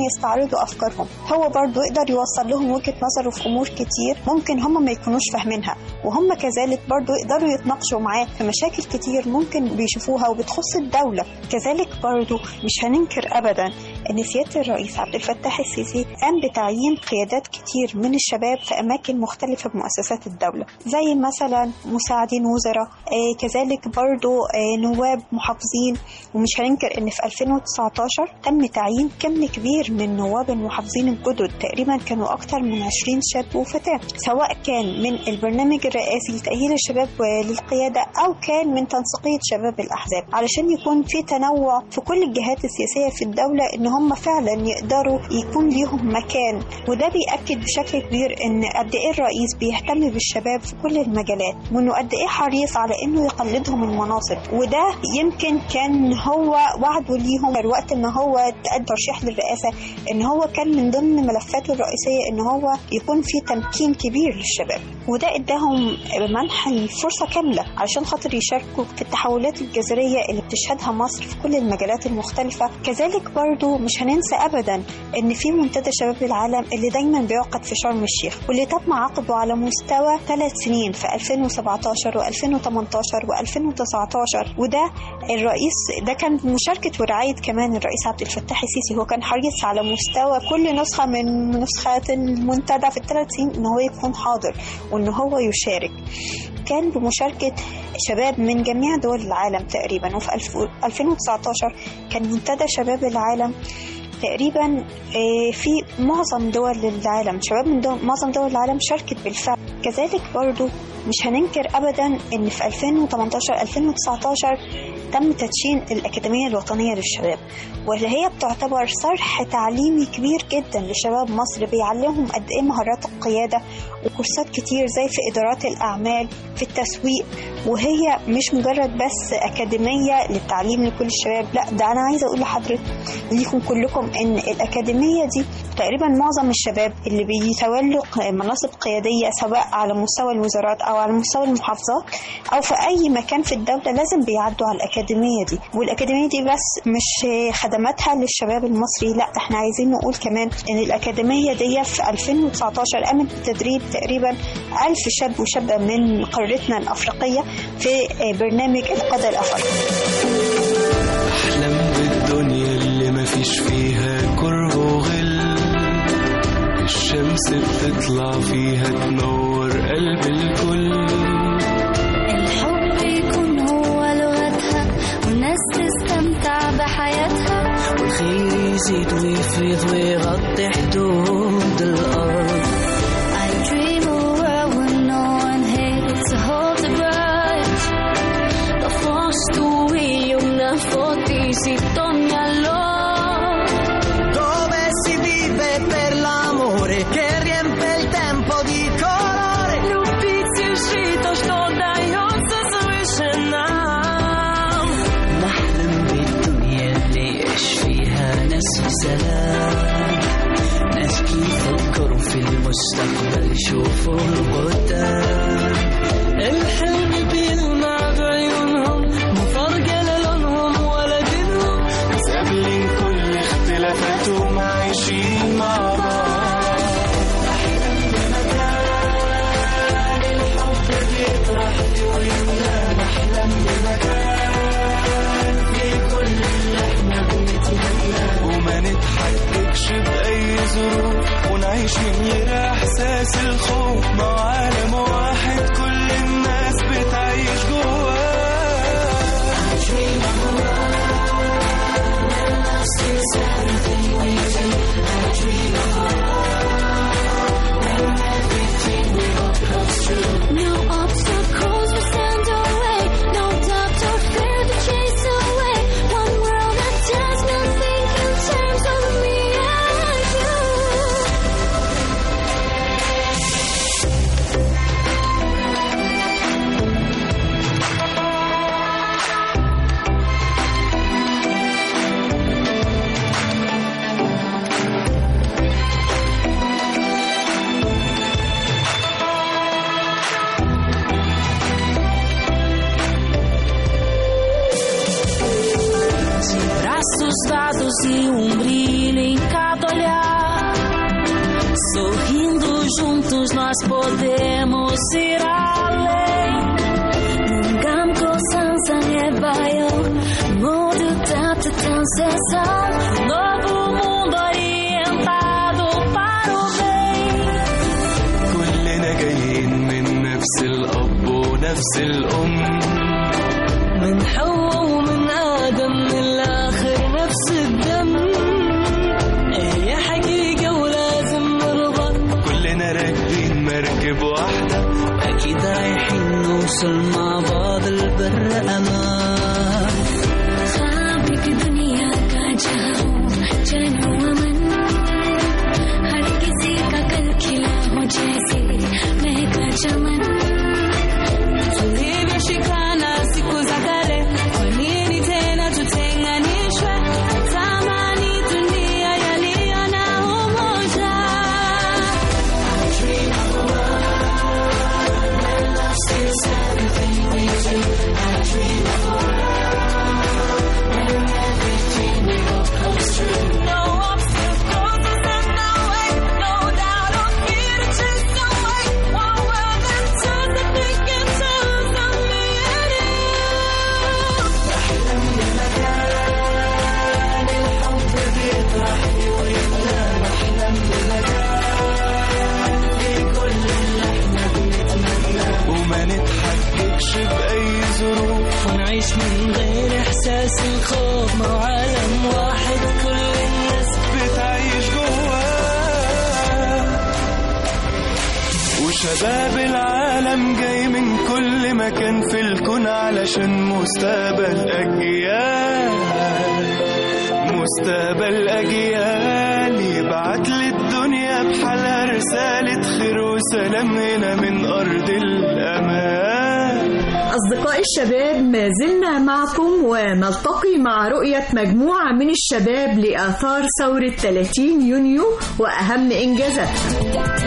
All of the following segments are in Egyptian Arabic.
يستعرضوا افكارهم هو برضو يقدر يوصل لهم وجهه نظره في امور كتير ممكن هم ما يكونوش فاهمينها وهم كذلك برضو يقدروا يتناقشوا معاه في مشاكل كتير ممكن بيشوفوها وبتخص الدوله كذلك برضو مش هننكر ابدا ان سياده الرئيس عبد الفتاح السيسي قام بتعيين قيادات كتير من الشباب في اماكن مختلفه بمؤسسات الدوله زي مثلا مساعدين وزراء آه كذلك برضو آه نواب محافظين ومش هننكر ان في 2019 تم تعيين كم كبير من نواب المحافظين الجدد تقريبا كانوا اكتر من 20 شاب وفتاه سواء كان من البرنامج الرئاسي لتاهيل الشباب للقياده او كان من تنسيقيه شباب الاحزاب علشان يكون في تنوع في كل الجهات السياسيه في الدوله ان هم فعلا يقدروا يكون ليهم مكان وده بيأكد بشكل كبير ان قد ايه الرئيس بيهتم بالشباب في كل المجالات وانه قد ايه حريص على انه يقلدهم المناصب وده يمكن كان هو وعده ليهم وقت ما هو تقدم ترشيح للرئاسه ان هو كان من ضمن ملفاته الرئيسيه ان هو يكون في تمكين كبير للشباب وده اداهم منح الفرصه كامله علشان خاطر يشاركوا في التحولات الجذريه اللي بتشهدها مصر في كل المجالات المختلفه كذلك برضو مش هننسى ابدا ان في منتدى شباب العالم اللي دايما بيعقد في شرم الشيخ واللي تم عقده على مستوى ثلاث سنين في 2017 و2018 و2019 وده الرئيس ده كان بمشاركه ورعايه كمان الرئيس عبد الفتاح السيسي هو كان حريص على مستوى كل نسخه من نسخات المنتدى في الثلاث سنين ان هو يكون حاضر وان هو يشارك كان بمشاركة شباب من جميع دول العالم تقريبا وفي 2019 كان منتدى شباب العالم تقريبا في معظم دول العالم شباب من دول معظم دول العالم شاركت بالفعل كذلك برضو مش هننكر ابدا ان في 2018 2019 تم تدشين الأكاديمية الوطنية للشباب واللي هي بتعتبر صرح تعليمي كبير جدا لشباب مصر بيعلمهم قد إيه مهارات القيادة وكورسات كتير زي في إدارات الأعمال في التسويق وهي مش مجرد بس أكاديمية للتعليم لكل الشباب لا ده أنا عايزة أقول لحضرتك ليكم كلكم إن الأكاديمية دي تقريبا معظم الشباب اللي بيتولوا مناصب قيادية سواء على مستوى الوزارات أو على مستوى المحافظات أو في أي مكان في الدولة لازم بيعدوا على الأكاديمية دي والأكاديمية دي بس مش خدماتها للشباب المصري لا احنا عايزين نقول كمان إن الأكاديمية دي في 2019 قامت بتدريب تقريبا ألف شاب وشابة من قارتنا الأفريقية في برنامج القادة الأفريقي أحلم بالدنيا اللي مفيش فيها كره وغل الشمس بتطلع فيها تنور قلب الكل الحب يكون هو لغتها والناس تستمتع بحياتها والخير يزيد ويفيض ويغطي حدود الأرض I dream of a world where no one hates to hold the grudge La forza una fotisi ogni allora dove si vive per l'amore che riempie il tempo di colore Любить жито, что дается свыше нам نحلم بالدنيا اللي يعيش فيها ناس في سلام ناس يفكروا في المستقبل يشوفوا القدام الحلم بيلمع بعيونهم ما فرق لا لونهم ولا دينهم ناس قابلين كل اختلافاتهم عايشين مع بعض وما نتحككش بأي ظروف ونعيش من غير إحساس الخوف مع عالم واحد كل الناس بتعيش جواه No obstacles will stand our way No doubt or fear to chase away One world that does nothing in terms of me and you Braços dados e um brilho em cada olhar juntos nós podemos ir além. Nungam ko sansangebayo, mundo tanta transição. Novo mundo orientado para o bem. كلنا جايين من نفس الأب ونفس الأم من حواء ومن آدم من الآخر نفس الدم هي حقيقة ولازم نرضى كلنا راكبين مركب واحدة أكيد رايحين نوصل مع بعض البر أمان ख्वाब की दुनिया का जहां जानो अमन हर किसी का कल खिला हो जैसे महका चमन tulivyoshikana siku za kale, kwa nini tena tutenganishwe? Tamani dunia yaliyo na umoja. No obstacles in the way, no doubt or fear to chase away. One world and two that we can choose on me and you. وما نتحججش بأي ظروف ونعيش من غير إحساس الخوف مع عالم واحد كل الناس بتعيش جواه وشباب العالم جاي من كل مكان في الكون علشان مستقبل أجيال مستقبل أجيال يبعت للدنيا بحالها رسالة خير وسلام هنا من أرض الأمان أصدقاء الشباب ما زلنا معكم ونلتقي مع رؤية مجموعة من الشباب لآثار ثورة 30 يونيو وأهم إنجازاتها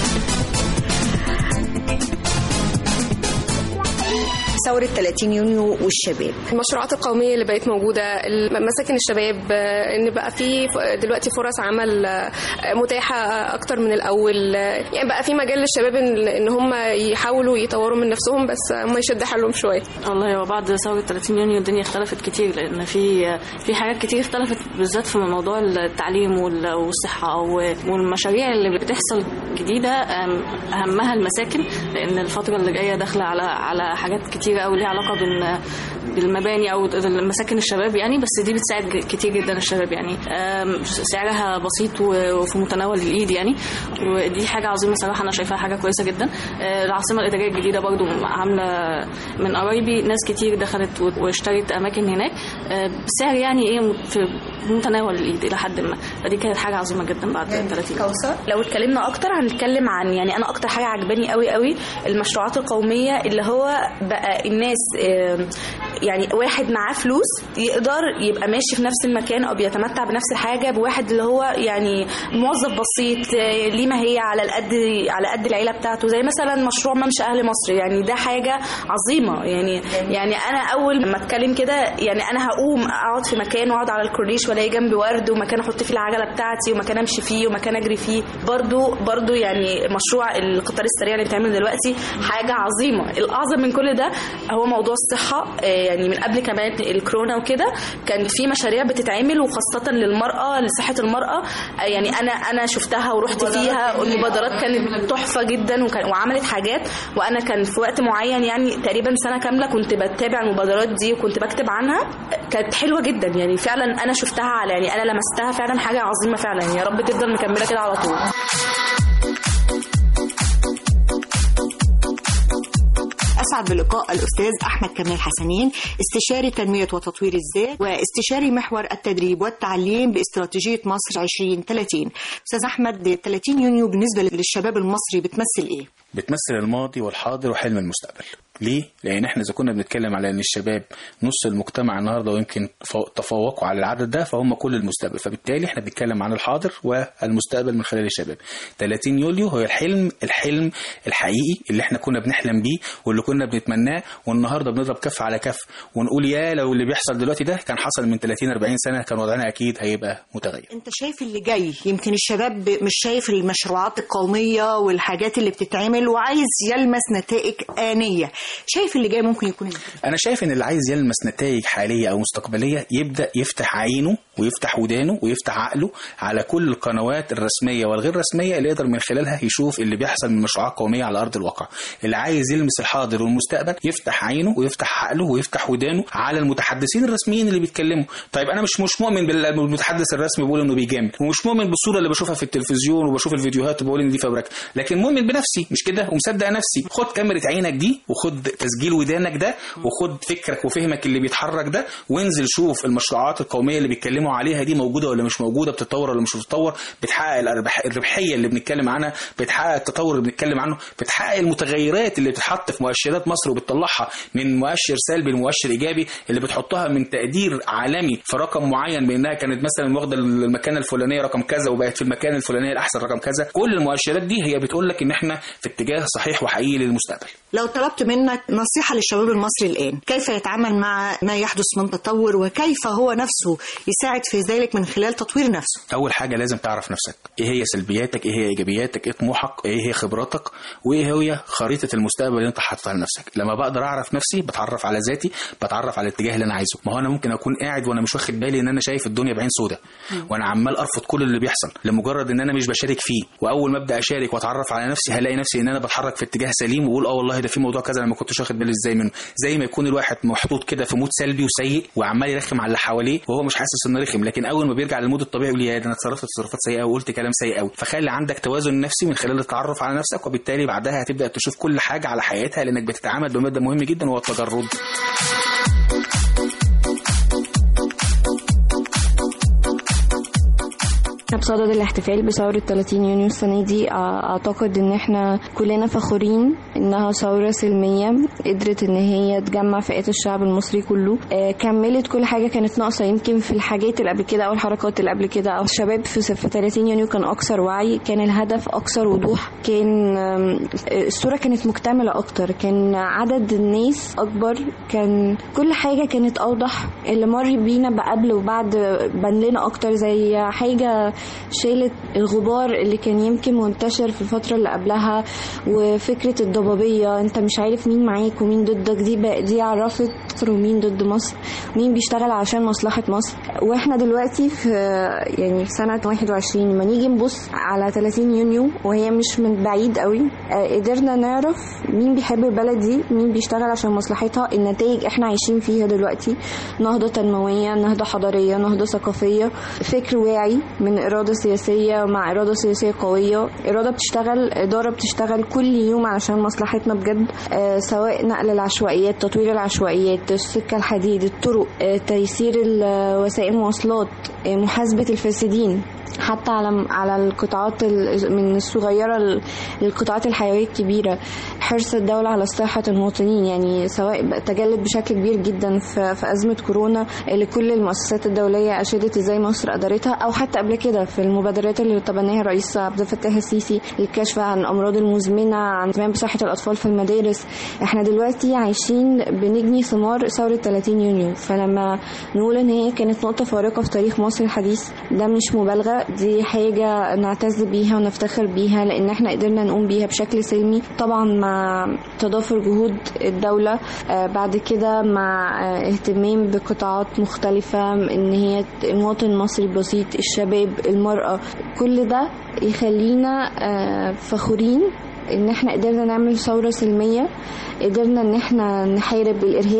ثورة 30 يونيو والشباب المشروعات القومية اللي بقت موجودة مساكن الشباب آه، إن بقى في ف- دلوقتي فرص عمل آه، متاحة أكتر من الأول آه، يعني بقى في مجال للشباب إن إن هم يحاولوا يطوروا من نفسهم بس هم يشد حالهم شوية والله هو بعد ثورة 30 يونيو الدنيا اختلفت كتير لأن في في حاجات كتير اختلفت بالذات في موضوع التعليم وال- والصحة و- والمشاريع اللي بتحصل جديدة أم- أهمها المساكن لأن الفترة اللي جاية داخلة على على حاجات كتيرة أوي ليها علاقة بال بالمباني أو مساكن الشباب يعني بس دي بتساعد ج- كتير جدا الشباب يعني أم، سعرها بسيط و- وفي متناول الإيد يعني ودي حاجة عظيمة صراحة أنا شايفاها حاجة كويسة جدا آه، العاصمة الإدارية الجديدة برضو عاملة من قرايبي ناس كتير دخلت و- واشترت أماكن هناك آه، بسعر يعني إيه في متناول الإيد إلى حد ما فدي كانت حاجة عظيمة جدا بعد 30 كوثر لو اتكلمنا اكتر هنتكلم عن يعني انا اكتر حاجه عجباني قوي قوي المشروعات القوميه اللي هو بقى الناس آم، يعني واحد معاه فلوس يقدر يبقى ماشي في نفس المكان او بيتمتع بنفس الحاجه بواحد اللي هو يعني موظف بسيط آه، ليه ما هي على القد على قد العيله بتاعته زي مثلا مشروع ممشى اهل مصر يعني ده حاجه عظيمه يعني يعني انا اول ما اتكلم كده يعني انا هقوم اقعد في مكان واقعد على الكورنيش والاقي جنبي ورد ومكان احط فيه العجله بتاعتي ومكان امشي فيه ومكان اجري فيه برضو برضو يعني مشروع القطار السريع اللي بيتعمل دلوقتي حاجه عظيمه الاعظم من كل ده هو موضوع الصحه آه، يعني من قبل كمان الكورونا وكده كانت في مشاريع بتتعمل وخاصه للمراه لصحه المراه آه، يعني انا انا شفتها ورحت فيها والمبادرات كانت تحفه جدا وكان وعملت حاجات وانا كان في وقت معين يعني تقريبا سنه كامله كنت بتابع المبادرات دي وكنت بكتب عنها كانت حلوه جدا يعني فعلا انا شفتها على يعني انا لمستها فعلا حاجه عظيمه فعلا يا رب تفضل مكمله كده على طول أسعد بلقاء الأستاذ أحمد كمال حسنين استشاري تنمية وتطوير الذات واستشاري محور التدريب والتعليم باستراتيجية مصر 2030 أستاذ أحمد 30 يونيو بالنسبة للشباب المصري بتمثل إيه؟ بتمثل الماضي والحاضر وحلم المستقبل ليه؟ لأن احنا إذا كنا بنتكلم على إن الشباب نص المجتمع النهارده ويمكن فو- تفوقوا على العدد ده فهم كل المستقبل، فبالتالي احنا بنتكلم عن الحاضر والمستقبل من خلال الشباب. 30 يوليو هو الحلم الحلم الحقيقي اللي احنا كنا بنحلم بيه واللي كنا بنتمناه والنهارده بنضرب كف على كف ونقول يا لو اللي بيحصل دلوقتي ده كان حصل من 30 40 سنة كان وضعنا أكيد هيبقى متغير. انت شايف اللي جاي يمكن الشباب مش شايف المشروعات القومية والحاجات اللي بتتعمل وعايز يلمس نتائج آنية شايف اللي جاي ممكن يكون ايه انا شايف ان اللي عايز يلمس نتائج حاليه او مستقبليه يبدا يفتح عينه ويفتح ودانه ويفتح عقله على كل القنوات الرسميه والغير رسميه اللي يقدر من خلالها يشوف اللي بيحصل من مشروعات قوميه على ارض الواقع اللي عايز يلمس الحاضر والمستقبل يفتح عينه ويفتح عقله ويفتح ودانه على المتحدثين الرسميين اللي بيتكلموا طيب انا مش مش مؤمن بالمتحدث الرسمي بيقول انه بيجامل ومش مؤمن بالصوره اللي بشوفها في التلفزيون وبشوف الفيديوهات وبقول ان دي فبركه لكن مؤمن بنفسي مش كده ومصدق نفسي خد كاميرا عينك دي وخد تسجيل ودانك ده وخد فكرك وفهمك اللي بيتحرك ده وانزل شوف المشروعات القوميه اللي بيتكلموا عليها دي موجوده ولا مش موجوده بتتطور ولا مش بتتطور بتحقق الأربح- الربحيه اللي بنتكلم عنها بتحقق التطور اللي بنتكلم عنه بتحقق المتغيرات اللي بتتحط في مؤشرات مصر وبتطلعها من مؤشر سلبي لمؤشر ايجابي اللي بتحطها من تقدير عالمي في رقم معين بانها كانت مثلا واخده المكانه الفلانيه رقم كذا وبقت في المكان الفلاني الاحسن رقم كذا كل المؤشرات دي هي بتقول لك ان احنا في اتجاه صحيح وحقيقي للمستقبل لو طلبت منك نصيحة للشباب المصري الآن كيف يتعامل مع ما يحدث من تطور وكيف هو نفسه يساعد في ذلك من خلال تطوير نفسه اول حاجه لازم تعرف نفسك ايه هي سلبياتك ايه هي ايجابياتك ايه طموحك ايه هي خبراتك وايه هي خريطه المستقبل اللي انت حاططها لنفسك لما بقدر اعرف نفسي بتعرف على ذاتي بتعرف على الاتجاه اللي انا عايزه ما هو انا ممكن اكون قاعد وانا مش واخد بالي ان انا شايف الدنيا بعين سودة وانا عمال ارفض كل اللي بيحصل لمجرد ان انا مش بشارك فيه واول ما ابدا اشارك واتعرف على نفسي هلاقي نفسي ان انا بتحرك في اتجاه سليم واقول اه والله ده في موضوع كذا انا ما كنتش واخد بالي ازاي منه زي ما يكون الواحد محطوط كده في مود سلبي وسيء وعمال يرخم على اللي حواليه وهو مش حاسس انه رخم لكن اول ما بيرجع للمود الطبيعي يقول يا ده انا اتصرفت تصرفات سيئه وقلت كلام سيء قوي فخلي عندك توازن نفسي من خلال التعرف على نفسك وبالتالي بعدها هتبدا تشوف كل حاجه على حقيقتها لانك بتتعامل بماده مهم جدا وهو التجرد احنا بصدد الاحتفال بثورة 30 يونيو السنة دي أع- أعتقد إن احنا كلنا فخورين إنها ثورة سلمية قدرت إن هي تجمع فئات الشعب المصري كله آه، كملت كل حاجة كانت ناقصة يمكن في الحاجات اللي قبل كده أو الحركات اللي قبل كده أو الشباب في في 30 يونيو كان أكثر وعي كان الهدف أكثر وضوح كان آم، الصورة كانت مكتملة أكتر كان عدد الناس أكبر كان كل حاجة كانت أوضح اللي مر بينا بقبل وبعد بان لنا أكتر زي حاجة شالت الغبار اللي كان يمكن منتشر في الفترة اللي قبلها وفكرة الضبابية انت مش عارف مين معاك ومين ضدك دي بقى دي عرفت مصر ومين ضد مصر مين بيشتغل عشان مصلحة مصر واحنا دلوقتي في يعني في سنة 21 لما نيجي نبص على 30 يونيو وهي مش من بعيد قوي آه، قدرنا نعرف مين بيحب البلد دي مين بيشتغل عشان مصلحتها النتائج احنا عايشين فيها دلوقتي نهضة تنموية نهضة حضارية نهضة ثقافية فكر واعي من إرادة سياسية مع إرادة سياسية قوية إرادة بتشتغل إدارة بتشتغل كل يوم علشان مصلحتنا بجد آه، سواء نقل العشوائيات تطوير العشوائيات السكة الحديد الطرق آه، تيسير ال- وسائل المواصلات آه، محاسبة الفاسدين حتى على على القطاعات ال- من الصغيره ل- للقطاعات الحيويه الكبيره حرص الدوله على صحه المواطنين يعني سواء بقى تجلت بشكل كبير جدا في, في ازمه كورونا اللي كل المؤسسات الدوليه اشادت ازاي مصر قدرتها او حتى قبل كده في المبادرات اللي تبناها الرئيس عبد الفتاح السيسي للكشف عن الامراض المزمنه عن اهتمام بصحه الاطفال في المدارس احنا دلوقتي عايشين بنجني ثمار ثوره 30 يونيو فلما نقول ان هي كانت نقطه فارقه في تاريخ مصر الحديث ده مش مبالغه دي حاجه نعتز بيها ونفتخر بيها لان احنا قدرنا نقوم بيها بشكل سلمي طبعا مع تضافر جهود الدوله آه، بعد كده مع آه، اهتمام بقطاعات مختلفه ان هي المواطن المصري البسيط الشباب المراه كل ده يخلينا آه، فخورين ان احنا قدرنا نعمل ثوره سلميه قدرنا ان احنا نحارب الارهاب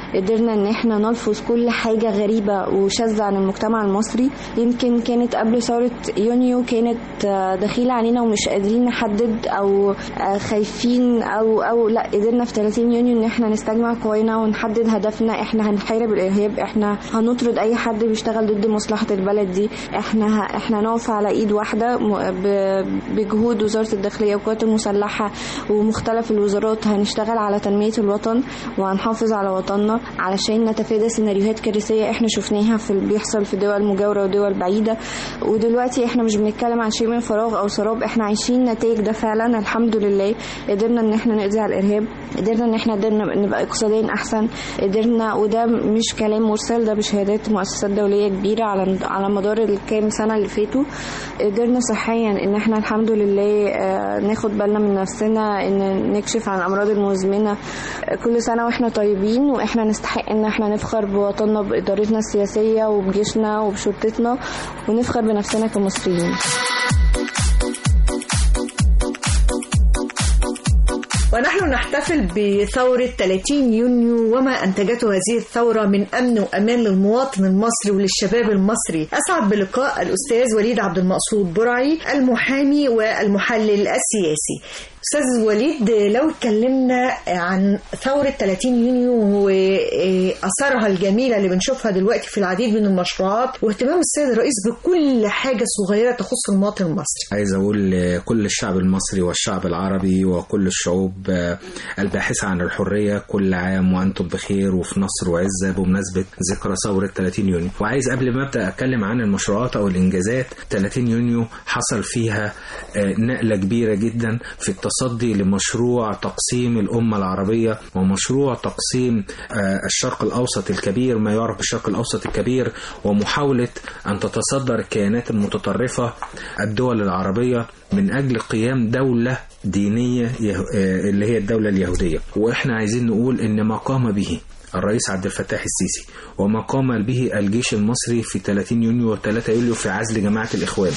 قدرنا ان احنا نلفظ كل حاجة غريبة وشاذة عن المجتمع المصري يمكن كانت قبل ثورة يونيو كانت آه، دخيلة علينا ومش قادرين نحدد او آه، خايفين او او لا قدرنا في 30 يونيو ان احنا نستجمع قوانا ونحدد هدفنا احنا هنحارب الارهاب احنا هنطرد اي حد بيشتغل ضد مصلحة البلد دي احنا ه- احنا نقف على ايد واحدة م- ب- بجهود وزارة الداخلية والقوات المسلحة ومختلف الوزارات هنشتغل على تنمية الوطن وهنحافظ على وطننا علشان نتفادى سيناريوهات كارثية احنا شفناها في اللي بيحصل في دول مجاورة ودول بعيدة ودلوقتي احنا مش بنتكلم عن شيء من فراغ او سراب احنا عايشين نتائج ده فعلا الحمد لله قدرنا ان احنا نقضي على الارهاب قدرنا ان احنا قدرنا نبقى اقتصاديا احسن قدرنا وده مش كلام مرسل ده بشهادات مؤسسات دولية كبيرة على على مدار الكام سنة اللي فاتوا قدرنا صحيا ان احنا الحمد لله آه، ناخد بالنا من نفسنا ان نكشف عن الامراض المزمنة آه، كل سنة واحنا طيبين واحنا نستحق ان احنا نفخر بوطننا بادارتنا السياسية وبجيشنا وبشرطتنا ونفخر بنفسنا كمصريين ونحن نحتفل بثورة 30 يونيو وما أنتجته هذه الثورة من أمن وأمان للمواطن المصري وللشباب المصري أسعد بلقاء الأستاذ وليد عبد المقصود برعي المحامي والمحلل السياسي أستاذ وليد لو اتكلمنا عن ثورة 30 يونيو وأثرها الجميلة اللي بنشوفها دلوقتي في العديد من المشروعات واهتمام السيد الرئيس بكل حاجة صغيرة تخص المواطن المصري عايز أقول لكل الشعب المصري والشعب العربي وكل الشعوب آه، الباحثة عن الحرية كل عام وأنتم بخير وفي نصر وعزة بمناسبة ذكرى ثورة 30 يونيو وعايز قبل ما أبدأ أتكلم عن المشروعات أو الإنجازات 30 يونيو حصل فيها آه، نقلة كبيرة جدا في التصدي لمشروع تقسيم الأمة العربية ومشروع تقسيم آه، الشرق الأوسط الكبير ما يعرف بالشرق الأوسط الكبير ومحاولة أن تتصدر الكيانات المتطرفة الدول العربية من أجل قيام دولة دينية يه- آه، اللي هي الدولة اليهودية وإحنا عايزين نقول إن ما قام به الرئيس عبد الفتاح السيسي وما قام به الجيش المصري في 30 يونيو و3 يوليو في عزل جماعة الإخوان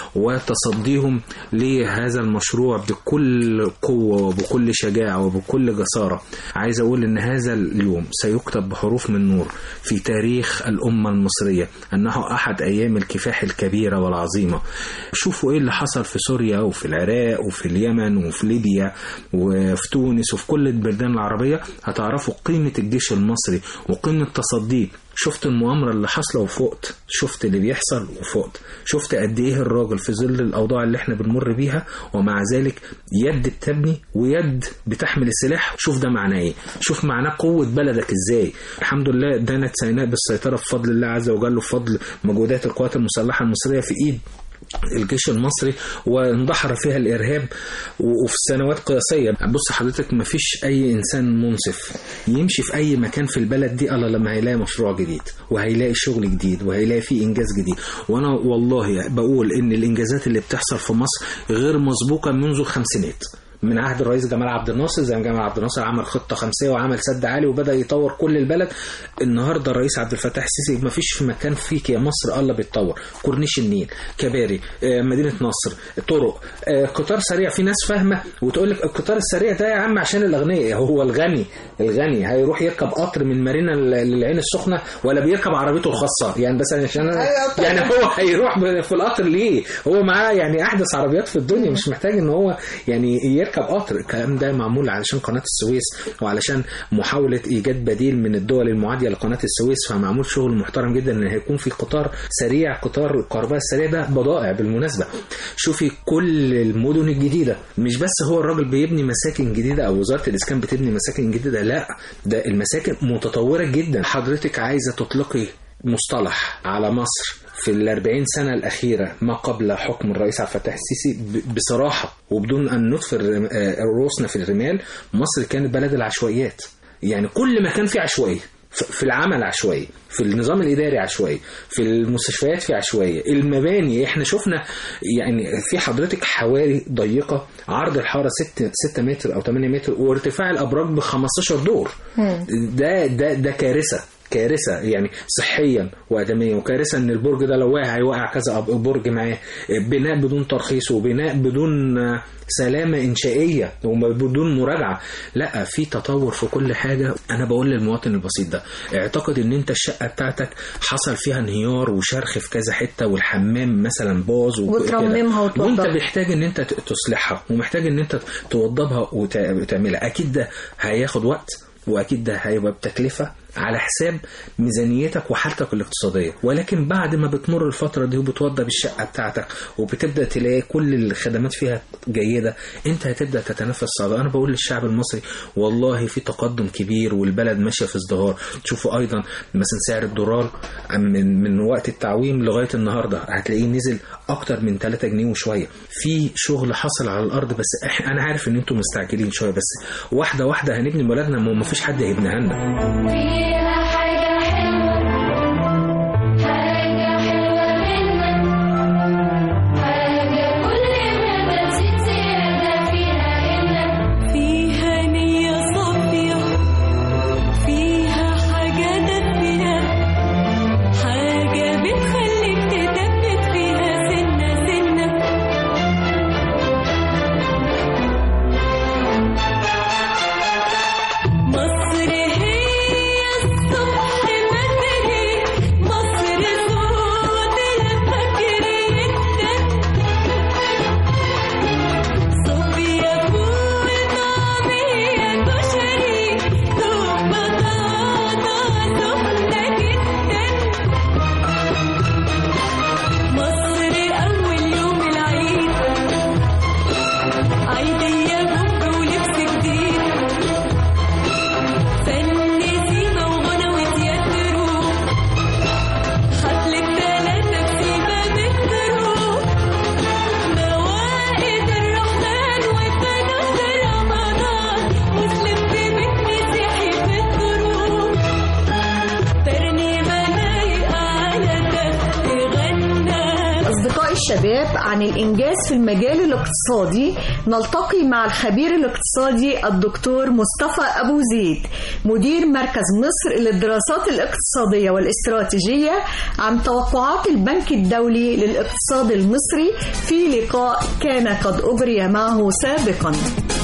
وتصديهم لهذا المشروع بكل قوة وبكل شجاعة وبكل جسارة عايز أقول إن هذا اليوم سيكتب بحروف من نور في تاريخ الأمة المصرية أنه أحد أيام الكفاح الكبيرة والعظيمة شوفوا إيه اللي حصل في سوريا وفي العراق وفي اليمن وفي ليبيا وفي تونس وفي كل البلدان العربية هتعرفوا قيمة الجيش المصري وقيمة تصديه شفت المؤامرة اللي حاصلة وفقت شفت اللي بيحصل وفقت شفت قد ايه الراجل في ظل الأوضاع اللي احنا بنمر بيها ومع ذلك يد بتبني ويد بتحمل السلاح شوف ده معناه ايه شوف معناه قوة بلدك ازاي الحمد لله دانت سيناء بالسيطرة بفضل الله عز وجل وبفضل مجهودات القوات المسلحة المصرية في ايد الجيش المصري واندحر فيها الارهاب و- وفي سنوات قياسيه بص حضرتك ما فيش اي انسان منصف يمشي في اي مكان في البلد دي الا لما هيلاقي مشروع جديد وهيلاقي شغل جديد وهيلاقي فيه انجاز جديد وانا والله بقول ان الانجازات اللي بتحصل في مصر غير مسبوقه منذ الخمسينات من عهد الرئيس جمال عبد الناصر زي ما جمال عبد الناصر عمل خطه خمسيه وعمل سد عالي وبدا يطور كل البلد النهارده الرئيس عبد الفتاح السيسي ما فيش في مكان فيك يا مصر الا بيتطور كورنيش النيل كباري آه، مدينه نصر طرق آه، قطار سريع في ناس فاهمه وتقول لك القطار السريع ده يا عم عشان الاغنياء هو الغني الغني هيروح يركب قطر من مارينا للعين السخنه ولا بيركب عربيته الخاصه يعني بس عشان أنا أيوة طبعاً. يعني هو هيروح ب- في القطر ليه هو معاه يعني احدث عربيات في الدنيا مش محتاج ان هو يعني يركب قطر الكلام ده معمول علشان قناه السويس وعلشان محاوله ايجاد بديل من الدول المعاديه لقناه السويس فمعمول شغل محترم جدا ان هيكون في قطار سريع قطار الكهرباء السريع ده بضائع بالمناسبه شوفي كل المدن الجديده مش بس هو الراجل بيبني مساكن جديده او وزاره الاسكان بتبني مساكن جديده لا ده المساكن متطوره جدا حضرتك عايزه تطلقي مصطلح على مصر في الأربعين سنة الأخيرة ما قبل حكم الرئيس عبد الفتاح السيسي ب- بصراحة وبدون أن ندفر آه، رؤوسنا في الرمال مصر كانت بلد العشوائيات يعني كل مكان فيه عشوائية ف- في العمل عشوائي في النظام الإداري عشوائي في المستشفيات في عشوائية المباني احنا شفنا يعني في حضرتك حواري ضيقة عرض الحارة 6 6 متر أو 8 متر وارتفاع الأبراج ب 15 دور ده ده ده كارثة كارثه يعني صحيا وادميا وكارثه ان البرج ده لو وقع هيوقع كذا أب- برج معاه بناء بدون ترخيص وبناء بدون آه، سلامه انشائيه وبدون مراجعه لا في تطور في كل حاجه انا بقول للمواطن البسيط ده اعتقد ان انت الشقه بتاعتك حصل فيها انهيار وشرخ في كذا حته والحمام مثلا باظ وكده. وترممها وانت وتوضبها. محتاج ان انت ت- تصلحها ومحتاج ان انت توضبها وت- وتعملها اكيد ده هياخد وقت واكيد ده هيبقى بتكلفه على حساب ميزانيتك وحالتك الاقتصاديه ولكن بعد ما بتمر الفتره دي وبتوضب الشقه بتاعتك وبتبدا تلاقي كل الخدمات فيها جيده انت هتبدا تتنفس صعب انا بقول للشعب المصري والله في تقدم كبير والبلد ماشيه في ازدهار تشوفوا ايضا مثلا سعر الدولار من من وقت التعويم لغايه النهارده هتلاقيه نزل اكتر من 3 جنيه وشويه في شغل حصل على الارض بس إح- انا عارف ان انتم مستعجلين شويه بس واحده واحده هنبني بلدنا ما فيش حد هيبنيها لنا فيها حاجة حلوة حاجة حلوة منك حاجة كل ما بتزيد زيادة فيها إنك فيها نية صافية فيها حاجة دافية حاجة بتخليك تثبت فيها سنة سنة مصر هي الصبح بدري مصر صوت الفجر يدك صوفيا فول طعمية كشري دوب بطاطا سخنة جدا مصر أول يوم العيد عيدية بكرة ولبس جديد فن سيما وغنى وتياترو حفلة تلاتة بسيبة بترو موائد الرحمن وفانوس رمضان مسلم في بيت مسيحي في الدروب ترنيمة لايقة على ده تغنى أصدقائي الشباب عن الإنجاز في المجال الاقتصادي نلتقي مع الخبير الاقتصادي الدكتور مصطفى أبو زيد مدير مركز مصر للدراسات الاقتصادية والاستراتيجية عن توقعات البنك الدولي للاقتصاد المصري في لقاء كان قد أجري معه سابقا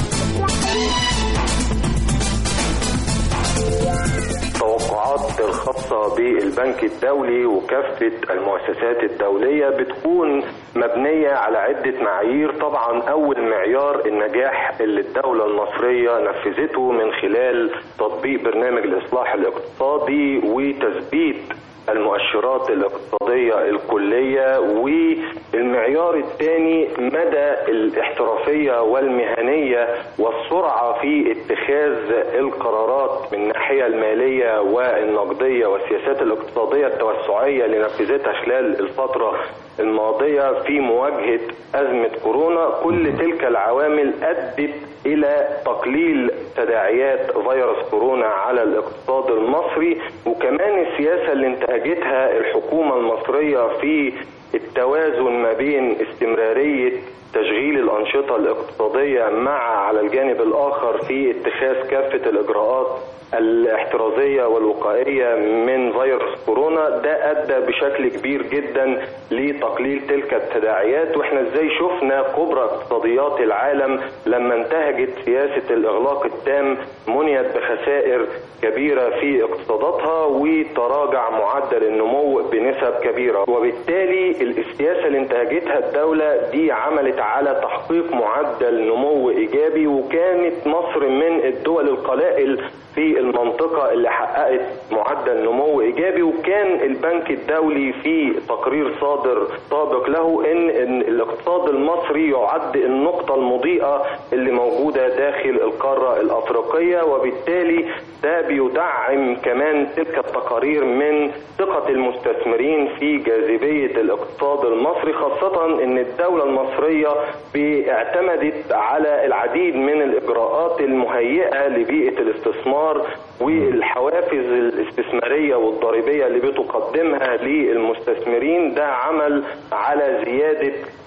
التوقعات الخاصة بالبنك الدولي وكافة المؤسسات الدولية بتكون مبنية على عدة معايير طبعا أول معيار النجاح اللي الدولة المصرية نفذته من خلال تطبيق برنامج الإصلاح الاقتصادي وتثبيت المؤشرات الاقتصادية الكلية والمعيار الثاني مدى الاحترافية والمهنية والسرعة في اتخاذ القرارات من الناحية المالية والنقدية والسياسات الاقتصادية التوسعية اللي نفذتها خلال الفترة الماضية في مواجهة أزمة كورونا كل تلك العوامل أدت إلى تقليل تداعيات فيروس كورونا على الاقتصاد المصري وكمان السياسة اللي انتهجتها الحكومة المصرية في التوازن ما بين استمرارية تشغيل الأنشطة الاقتصادية مع على الجانب الآخر في اتخاذ كافة الإجراءات الاحترازية والوقائية من فيروس كورونا ده أدى بشكل كبير جدا لتقليل تلك التداعيات واحنا ازاي شفنا كبرى اقتصاديات العالم لما انتهجت سياسة الإغلاق التام منيت بخسائر كبيرة في اقتصاداتها وتراجع معدل النمو بنسب كبيرة وبالتالي السياسة اللي انتهجتها الدولة دي عملت على تحقيق معدل نمو إيجابي وكانت مصر من الدول القلائل في المنطقة اللي حققت معدل نمو إيجابي وكان البنك الدولي في تقرير صادر سابق له إن, إن الاقتصاد المصري يعد النقطة المضيئة اللي موجودة داخل القارة الأفريقية وبالتالي ده بيدعم كمان تلك التقارير من ثقة المستثمرين في جاذبية الاقتصاد المصري خاصة ان الدولة المصرية اعتمدت على العديد من الاجراءات المهيئة لبيئة الاستثمار والحوافز الاستثمارية والضريبية اللي بتقدمها للمستثمرين ده عمل على زيادة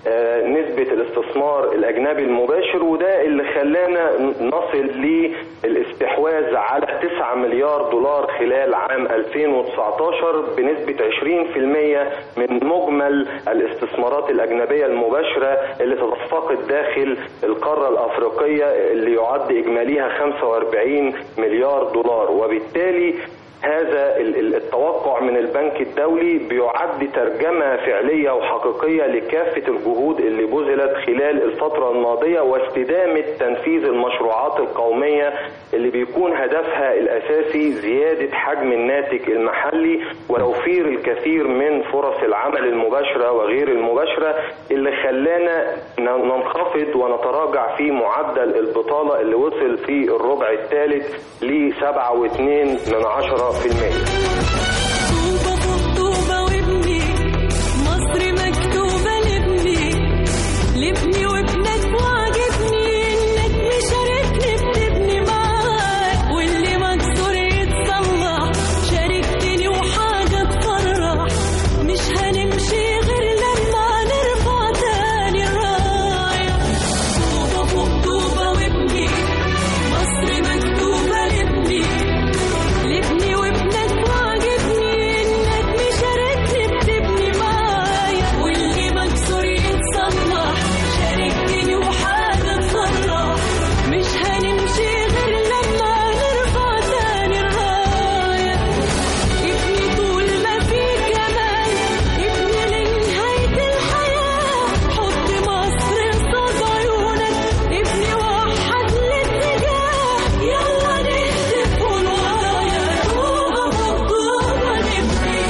آه، نسبة الاستثمار الأجنبي المباشر وده اللي خلانا نصل للاستحواذ على 9 مليار دولار خلال عام 2019 بنسبة 20% من مجمل الاستثمارات الأجنبية المباشرة اللي تدفقت داخل القارة الأفريقية اللي يعد إجماليها 45 مليار دولار وبالتالي هذا ال- ال- التوقع من البنك الدولي بيعد ترجمة فعلية وحقيقية لكافة الجهود اللي بذلت خلال الفترة الماضية واستدامة تنفيذ المشروعات القومية اللي بيكون هدفها الأساسي زيادة حجم الناتج المحلي وتوفير الكثير من فرص العمل المباشرة وغير المباشرة اللي خلانا ن- ننخفض ونتراجع في معدل البطالة اللي وصل في الربع الثالث ل 7.2 من 10% طوبة فوق طوبة وابني مصر مكتوبة لابني لابني وابنك وعجبني انك مشاركني بتبني معاك واللي مكسور يتصلح شاركتني وحاجة تفرح مش هنمشي غير لما نرفع تاني الراية طوبة فوق طوبة وابني مصر مكتوبة لابني لابني وابنك وعجبني انك مشاركني بتبني معايا واللي مكسور يتصلح شاركتني وحاجة تفرح مش هنمشي غير لما نرفع تاني الراية ابني طول ما في جمال ابني لنهاية الحياة حط مصر قصاد عيونك ابني وحد الاتجاه يلا نهتف والورايا طوبة فوق طوبة نبني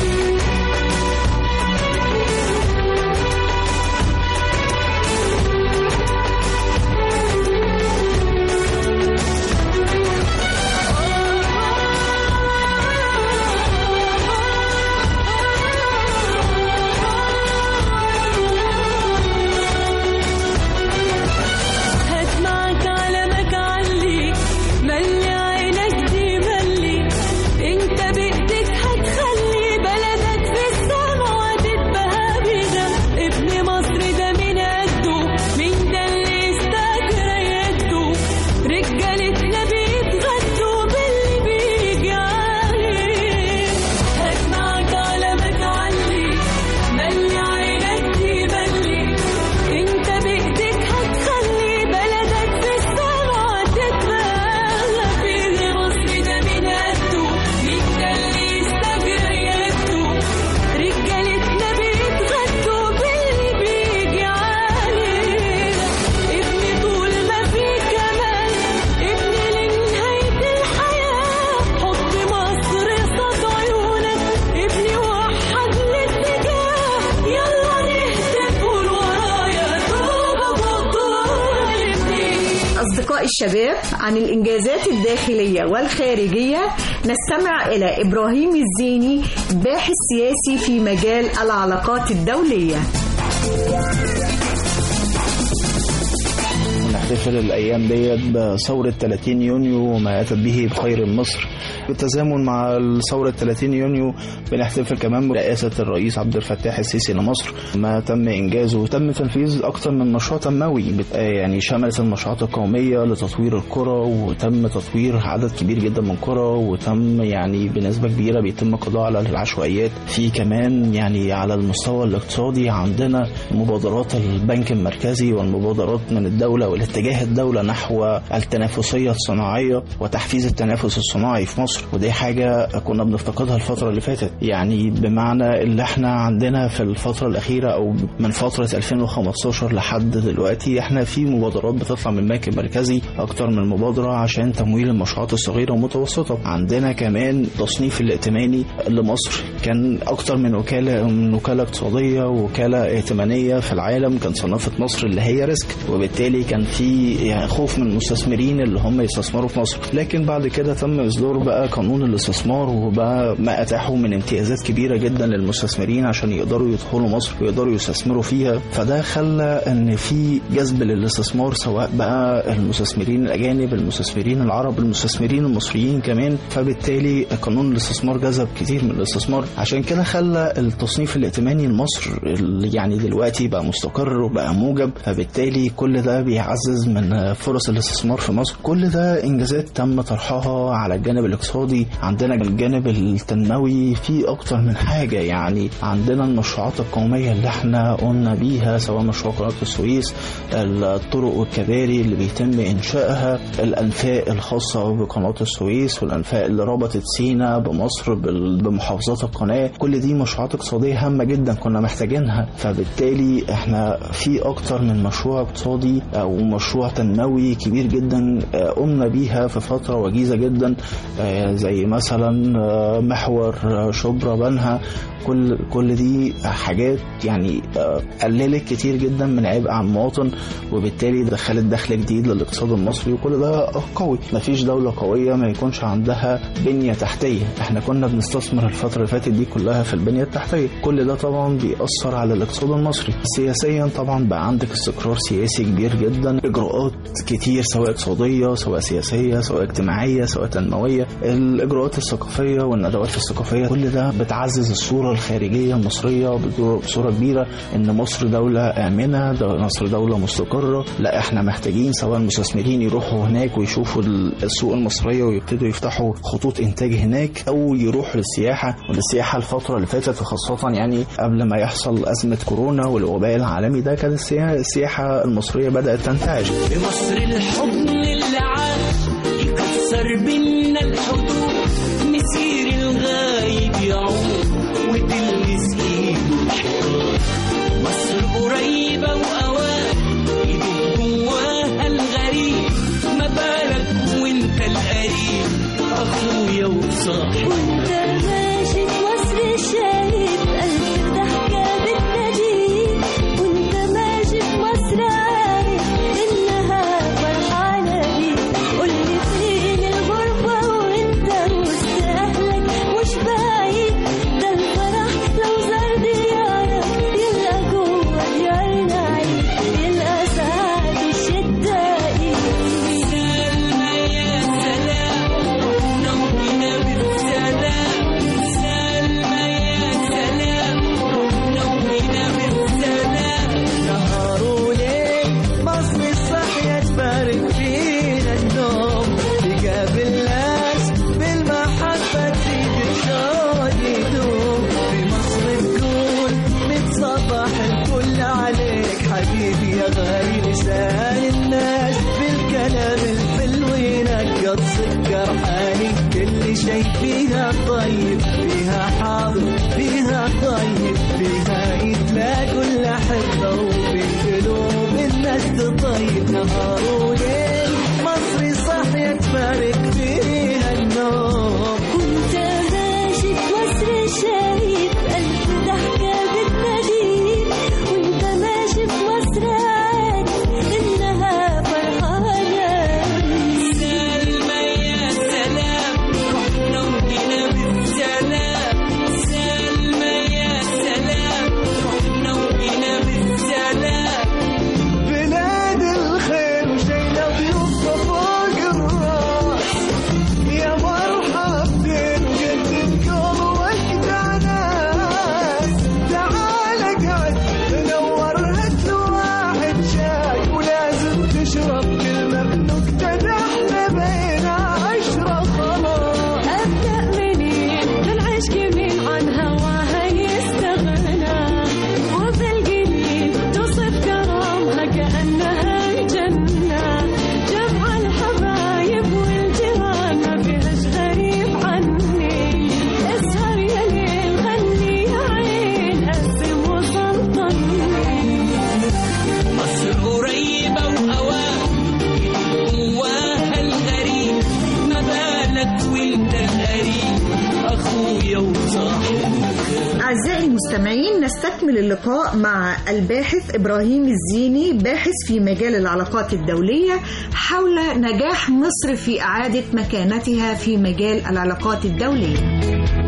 هات معاك علمك عليك ملي عينك دي ملي انت بايدك هتخلي بلدك في السما وتتبهى بينا ابن مصر ده من قده مين ده اللي استاجر يده رجالتنا بيتغدوا باللي بيجي عليه هات معاك علمك عليك ملي عينك دي ملي انت بايدك هتخلي بلدك في السما تتبلى فيه مصر ده من قده مين ده اللي يستجر يده رجالتنا بيتغدوا باللي بيجي علينا ابني طول ما في كمال ابني لنهاية الحياة حط مصر قصاد عيونك ابني وحد الاتجاه يلا نهتف والورايا طوبة فوق طوبة ابني أصدقاء الشباب عن الإنجازات الداخلية والخارجية نستمع إلى إبراهيم الزيني باحث سياسي في مجال العلاقات الدولية نحتفل الأيام ديت بثورة 30 يونيو وما أتت به بخير مصر بالتزامن مع ثورة 30 يونيو بنحتفل كمان برئاسة الرئيس عبد الفتاح السيسي لمصر ما تم إنجازه وتم تنفيذ أكثر من مشروع تنموي بت- يعني شملت المشروعات القومية لتطوير القرى وتم تطوير عدد كبير جدا من القرى وتم يعني بنسبة كبيرة بيتم القضاء على العشوائيات في كمان يعني على المستوى الاقتصادي عندنا مبادرات البنك المركزي والمبادرات من الدولة والاتجاه الدولة نحو التنافسية الصناعية وتحفيز التنافس الصناعي في مصر ودي حاجة كنا بنفتقدها الفترة اللي فاتت يعني بمعنى اللي احنا عندنا في الفترة الأخيرة أو من فترة 2015 لحد دلوقتي احنا في مبادرات بتطلع من البنك المركزي أكتر من مبادرة عشان تمويل المشروعات الصغيرة والمتوسطة عندنا كمان تصنيف الائتماني لمصر كان أكتر من وكالة من وكالة اقتصادية ووكالة ائتمانية في العالم كان صنفت مصر اللي هي ريسك وبالتالي كان في يعني خوف من المستثمرين اللي هم يستثمروا في مصر لكن بعد كده تم إصدار بقى بقى قانون الاستثمار وبقى ما اتاحه من امتيازات كبيره جدا للمستثمرين عشان يقدروا يدخلوا مصر ويقدروا يستثمروا فيها فده خلى ان في جذب للاستثمار سواء بقى المستثمرين الاجانب المستثمرين العرب المستثمرين المصريين كمان فبالتالي قانون الاستثمار جذب كتير من الاستثمار عشان كده خلى التصنيف الائتماني لمصر اللي يعني دلوقتي بقى مستقر وبقى موجب فبالتالي كل ده بيعزز من فرص الاستثمار في مصر كل ده انجازات تم طرحها على الجانب الاقتصادي عندنا الجانب التنموي في اكتر من حاجه يعني عندنا المشروعات القوميه اللي احنا قلنا بيها سواء مشروع قناه السويس الطرق والكباري اللي بيتم انشائها الانفاق الخاصه بقناه السويس والانفاق اللي ربطت سينا بمصر بال- بمحافظات القناه كل دي مشروعات اقتصاديه هامه جدا كنا محتاجينها فبالتالي احنا في اكتر من مشروع اقتصادي او مشروع تنموي كبير جدا آه، قمنا بيها في فتره وجيزه جدا آه، زي مثلا آه، محور آه، شبرا بنها كل كل دي حاجات يعني آه، قللت كتير جدا من عبء على المواطن وبالتالي دخلت دخل جديد للاقتصاد المصري وكل ده قوي مفيش دولة قوية ما يكونش عندها بنية تحتية احنا كنا بنستثمر الفترة اللي فاتت دي كلها في البنية التحتية كل ده طبعا بيأثر على الاقتصاد المصري سياسيا طبعا بقى عندك استقرار سياسي كبير جدا اجراءات كتير سواء اقتصادية سواء سياسية سواء اجتماعية سواء تنموية الاجراءات الثقافية والندوات الثقافية كل ده بتعزز الصورة الخارجية المصرية بصورة- بصورة كبيرة ان مصر دولة آمنة دو- مصر دولة مستقرة لا احنا محتاجين سواء المستثمرين يروحوا هناك ويشوفوا ال- السوق المصرية ويبتدوا يفتحوا خطوط انتاج هناك او يروحوا للسياحة وللسياحة الفترة اللي فاتت وخاصة يعني قبل ما يحصل أزمة كورونا والوباء العالمي ده كانت السياحة السياحة المصرية بدأت تنتعش في مصر الحضن اللي عاش يكسر بينا الحدود مسير الغايب يعود وتلمس ايده الحيطان مصر قريبة وأوان ايدك جواها الغريب ما بالك وانت القريب اخويا وصاحبي وانت ماشي في مصر شايف ألف ضحكة بتناديك وانت ماشي في مصر عارف إنها فرحانة بيك قولي فين الغربة وانت وسط أهلك مش بعيد ده الفرح لو زار ديارك يلقى جوه ديارنا عيد يلقى سعد الشدة سلمى يا سلام رحنا وجينا بالسلام سلمى يا سلام رحنا وجينا بالسلام نهار وليل مصر الصحية تبارك فينا النوم تقابل ناس بالمحبة تزيد الشوق يدوم في مصر تكون متصبح الكل عليك حبيبي يا غالي لسان الناس بالكلام الحلو ينقط سكر حالي كل شيء فيها طيب فيها حاضر فيها طيب فيها يتلاقوا الأحبة وبين قلوب الناس تطيب نهار وليل مصري صح تبارك فيها النوم وانت ماشي في مصر شايف ألف ضحكة بتناديك وانت ماشي في مصر عارف إنها فرحانة بيك سلمى يا سلام رحنا وجينا بالسلام سلمى يا سلام رحنا وجينا بالسلام بلاد الخير وشينا مستمعين نستكمل اللقاء مع الباحث إبراهيم الزيني باحث في مجال العلاقات الدولية حول نجاح مصر في إعادة مكانتها في مجال العلاقات الدولية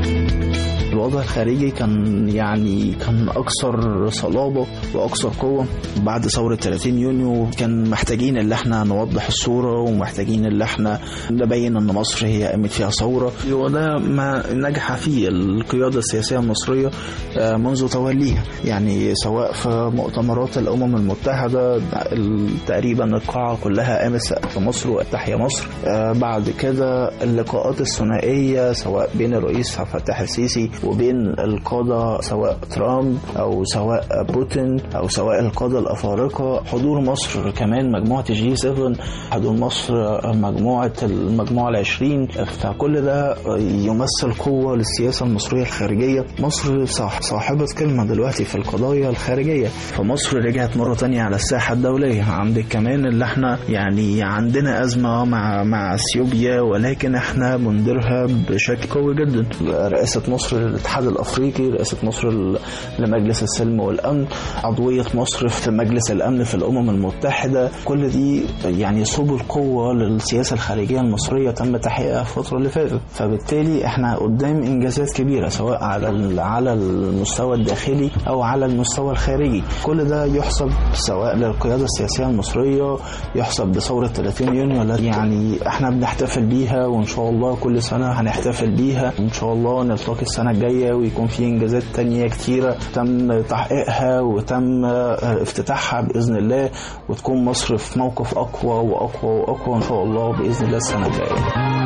الوضع الخارجي كان يعني كان اكثر صلابه واكثر قوه بعد ثوره 30 يونيو كان محتاجين اللي احنا نوضح الصوره ومحتاجين اللي احنا نبين ان مصر هي قامت فيها ثوره وده ما نجح فيه القياده السياسيه المصريه آه، منذ توليها يعني سواء في مؤتمرات الامم المتحده ال- تقريبا القاعه كلها قامت سقف مصر وتحيا مصر آه، بعد كده اللقاءات الثنائيه سواء بين الرئيس عبد الفتاح السيسي وبين القادة سواء ترامب أو سواء بوتين أو سواء القادة الأفارقة حضور مصر كمان مجموعة الجي 7 حضور مصر مجموعة المجموعة العشرين فكل ده يمثل قوة للسياسة المصرية الخارجية مصر صاح صاحبة كلمة دلوقتي في القضايا الخارجية فمصر رجعت مرة تانية على الساحة الدولية عندك كمان اللي احنا يعني عندنا أزمة مع مع اثيوبيا ولكن احنا بنديرها بشكل قوي جدا رئاسة مصر للاتحاد الافريقي رئاسة مصر ل- لمجلس السلم والامن عضوية مصر في مجلس الامن في الامم المتحدة كل دي يعني سبل قوة للسياسة الخارجية المصرية تم تحقيقها في الفترة اللي فاتت فبالتالي احنا قدام انجازات كبيرة سواء على ال- على المستوى الداخلي او على المستوى الخارجي كل ده يحسب سواء للقيادة السياسية المصرية يحسب بثورة 30 يونيو التي يعني احنا بنحتفل بيها وان شاء الله كل سنة هنحتفل بيها ان شاء الله نلتقي السنة الجاية ويكون في انجازات تانية كتيرة تم تحقيقها وتم اه، افتتاحها بإذن الله وتكون مصر في موقف أقوى وأقوى وأقوى إن شاء الله بإذن الله السنة الجاية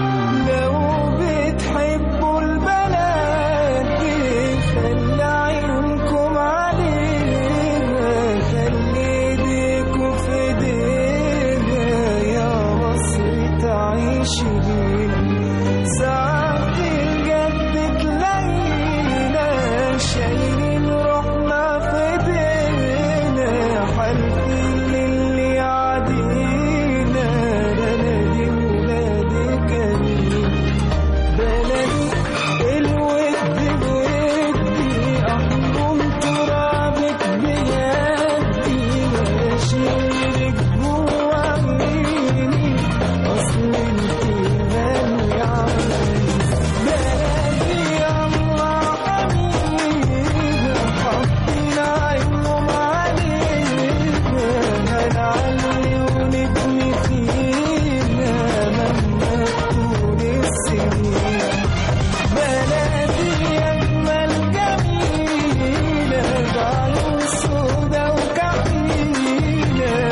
لو بتحبوا البلد دي خلي عيونكم علينا خلي ايديكم في ايدينا يا مصر تعيشي بينا ساعات الجد تلاقينا شايلين روحنا في ايدينا حالفين للي يعدينا بلدي ولادي كريم بلدي الود بودي احضن ترابك بيدي واشيلك جوا عيني اصل انت غالي علي بلدي الله حبيبي حطينا عينهم علينا هنعلي ونبني فينا مهما تكون السنين بلدي أجمل جميلة بعيون سودا وكحيلة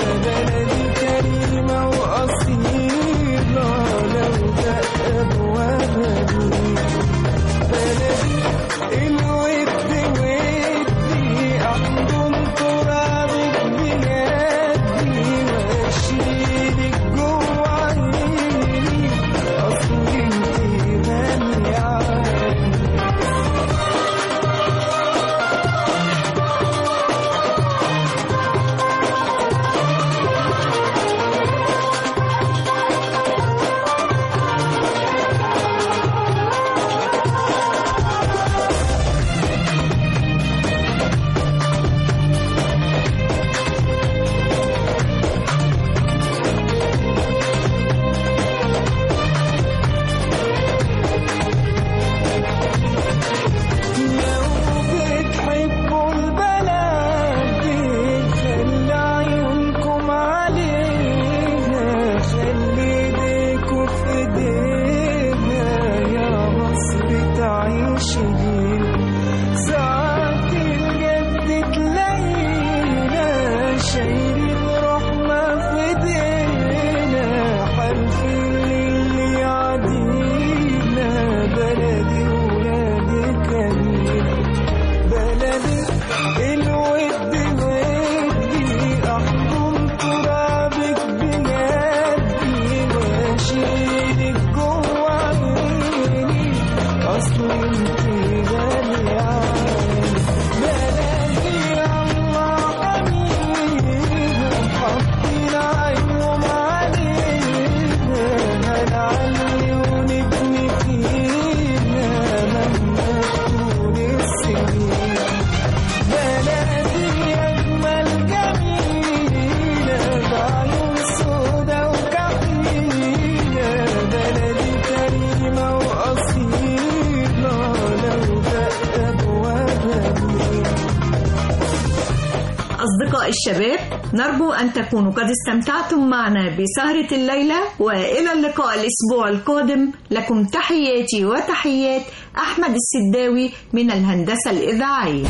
أصدقاء الشباب نرجو أن تكونوا قد استمتعتم معنا بسهرة الليلة وإلى اللقاء الأسبوع القادم لكم تحياتي وتحيات أحمد السداوي من الهندسة الإذاعية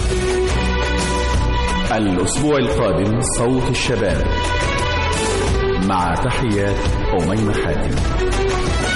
الأسبوع القادم صوت الشباب مع تحيات أميمة حاتم